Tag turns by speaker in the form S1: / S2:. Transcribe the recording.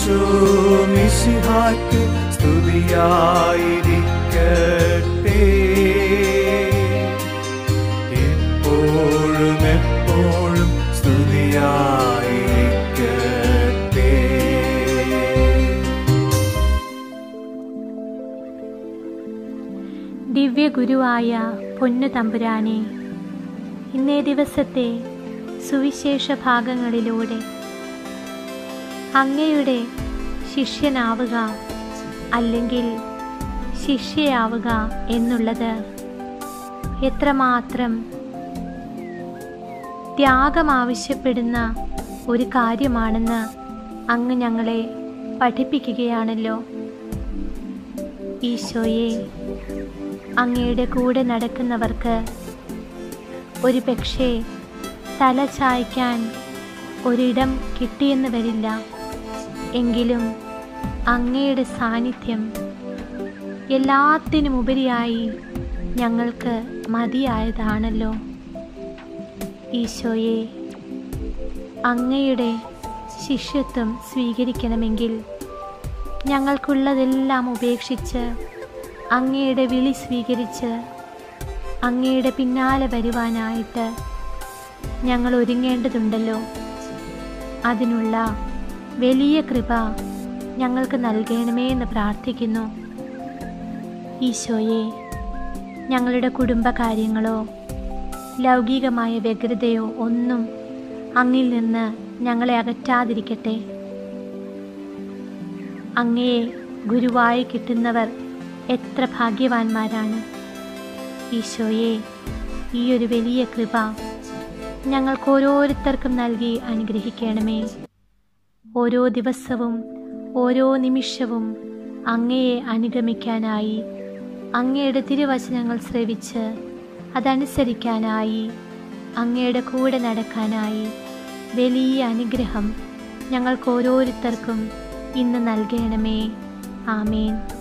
S1: ഈശോ മിശിഹായ്ക്ക് സ്തുതിയായിരിക്കട്ടെ എപ്പോഴും എപ്പോഴും സ്തുതിയായിരിക്കട്ടെ
S2: ദിവ്യഗുരുവായ പൊന്നു തമ്പുരാനെ ഇന്നേ ദിവസത്തെ സുവിശേഷ ഭാഗങ്ങളിലൂടെ അങ്ങയുടെ ശിഷ്യനാവുക അല്ലെങ്കിൽ ശിഷ്യയാവുക എന്നുള്ളത് എത്രമാത്രം ത്യാഗം ആവശ്യപ്പെടുന്ന ഒരു കാര്യമാണെന്ന് അങ്ങ് ഞങ്ങളെ പഠിപ്പിക്കുകയാണല്ലോ ഈശോയെ അങ്ങയുടെ കൂടെ നടക്കുന്നവർക്ക് ഒരു പക്ഷേ തല ചായ്ക്കാൻ ഒരിടം കിട്ടിയെന്ന് വരില്ല എങ്കിലും അങ്ങയുടെ സാന്നിധ്യം എല്ലാത്തിനുമുപരിയായി ഞങ്ങൾക്ക് മതിയായതാണല്ലോ ഈശോയെ അങ്ങയുടെ ശിഷ്യത്വം സ്വീകരിക്കണമെങ്കിൽ ഞങ്ങൾക്കുള്ളതെല്ലാം ഉപേക്ഷിച്ച് അങ്ങയുടെ വിളി സ്വീകരിച്ച് അങ്ങയുടെ പിന്നാലെ വരുവാനായിട്ട് ഞങ്ങൾ ഒരുങ്ങേണ്ടതുണ്ടല്ലോ അതിനുള്ള വലിയ കൃപ ഞങ്ങൾക്ക് നൽകണമേ എന്ന് പ്രാർത്ഥിക്കുന്നു ഈശോയെ ഞങ്ങളുടെ കുടുംബകാര്യങ്ങളോ ലൗകികമായ വ്യഗ്രതയോ ഒന്നും അങ്ങിൽ നിന്ന് ഞങ്ങളെ അകറ്റാതിരിക്കട്ടെ അങ്ങയെ ഗുരുവായി കിട്ടുന്നവർ എത്ര ഭാഗ്യവാന്മാരാണ് ഈശോയെ ഈ ഒരു വലിയ കൃപ ഞങ്ങൾക്ക് ഓരോരുത്തർക്കും നൽകി അനുഗ്രഹിക്കണമേ ഓരോ ദിവസവും ഓരോ നിമിഷവും അങ്ങയെ അനുഗമിക്കാനായി അങ്ങയുടെ തിരുവചനങ്ങൾ ശ്രവിച്ച് അതനുസരിക്കാനായി അങ്ങയുടെ കൂടെ നടക്കാനായി വലിയ അനുഗ്രഹം ഞങ്ങൾക്ക് ഓരോരുത്തർക്കും ഇന്ന് നൽകണമേ ആമേൻ